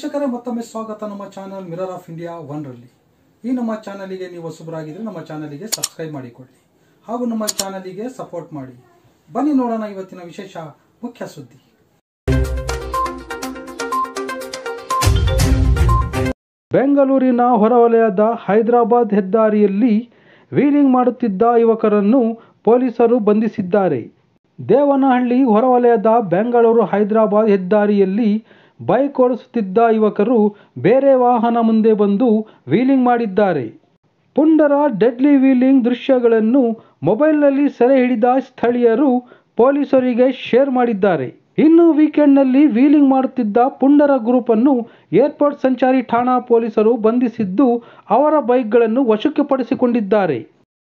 ವೀಕ್ಷಕರೇ ಮತ್ತೊಮ್ಮೆ ಸ್ವಾಗತ ನಮ್ಮ ಚಾನಲ್ ಮಿರರ್ ಆಫ್ ಇಂಡಿಯಾ ಒನ್ರಲ್ಲಿ ಈ ನಮ್ಮ ಚಾನಲಿಗೆ ನೀವು ಹೊಸಬರಾಗಿದ್ರೆ ನಮ್ಮ ಚಾನಲಿಗೆ ಸಬ್ಸ್ಕ್ರೈಬ್ ಮಾಡಿಕೊಳ್ಳಿ ಹಾಗೂ ನಮ್ಮ ಚಾನಲಿಗೆ ಸಪೋರ್ಟ್ ಮಾಡಿ ಬನ್ನಿ ನೋಡೋಣ ಇವತ್ತಿನ ವಿಶೇಷ ಮುಖ್ಯ ಸುದ್ದಿ ಬೆಂಗಳೂರಿನ ಹೊರವಲಯದ ಹೈದರಾಬಾದ್ ಹೆದ್ದಾರಿಯಲ್ಲಿ ವೀಲಿಂಗ್ ಮಾಡುತ್ತಿದ್ದ ಯುವಕರನ್ನು ಪೊಲೀಸರು ಬಂಧಿಸಿದ್ದಾರೆ ದೇವನಹಳ್ಳಿ ಹೊರವಲಯದ ಬೆಂಗಳೂರು ಹೈದರಾಬಾದ್ ಹೆದ್ದಾರಿಯಲ್ಲಿ ಬೈಕ್ ಓಡಿಸುತ್ತಿದ್ದ ಯುವಕರು ಬೇರೆ ವಾಹನ ಮುಂದೆ ಬಂದು ವೀಲಿಂಗ್ ಮಾಡಿದ್ದಾರೆ ಪುಂಡರ ಡೆಡ್ಲಿ ವೀಲಿಂಗ್ ದೃಶ್ಯಗಳನ್ನು ಮೊಬೈಲ್ನಲ್ಲಿ ಸೆರೆ ಹಿಡಿದ ಸ್ಥಳೀಯರು ಪೊಲೀಸರಿಗೆ ಶೇರ್ ಮಾಡಿದ್ದಾರೆ ಇನ್ನು ವೀಕೆಂಡ್ನಲ್ಲಿ ವೀಲಿಂಗ್ ಮಾಡುತ್ತಿದ್ದ ಪುಂಡರ ಗ್ರೂಪ್ ಅನ್ನು ಏರ್ಪೋರ್ಟ್ ಸಂಚಾರಿ ಠಾಣಾ ಪೊಲೀಸರು ಬಂಧಿಸಿದ್ದು ಅವರ ಬೈಕ್ಗಳನ್ನು ವಶಕ್ಕೆ ಪಡಿಸಿಕೊಂಡಿದ್ದಾರೆ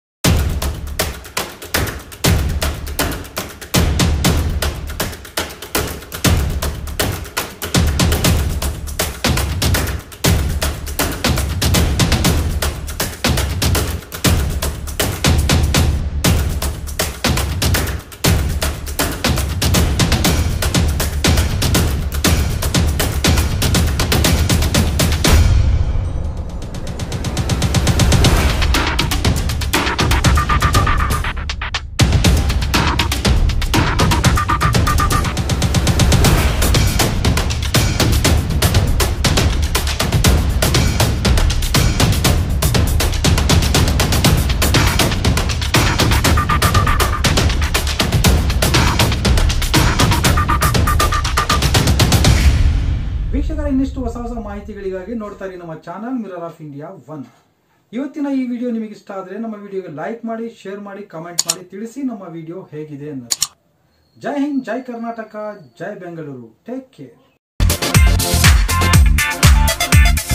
ವೀಕ್ಷಕರ ಇನ್ನಿಷ್ಟು ಹೊಸ ಹೊಸ ಮಾಹಿತಿಗಳಿಗಾಗಿ ನೋಡ್ತಾ ಇರಿ ನಮ್ಮ channel mirror of India one ಇವತ್ತಿನ ಈ ವಿಡಿಯೋ ನಿಮಗೆ ಇಷ್ಟ ಆದರೆ ನಮ್ಮ ವಿಡಿಯೋಗೆ ಲೈಕ್ ಮಾಡಿ ಶೇರ್ ಮಾಡಿ ಕಮೆಂಟ್ ಮಾಡಿ ತಿಳಿಸಿ ನಮ್ಮ ವಿಡಿಯೋ ಹೇಗಿದೆ ಅನ್ನೋದು ಜೈ ಹಿಂದ್ ಜೈ ಕರ್ನಾಟಕ ಜೈ ಬೆಂಗಳೂರು ಟೇಕ್ ಕೇರ್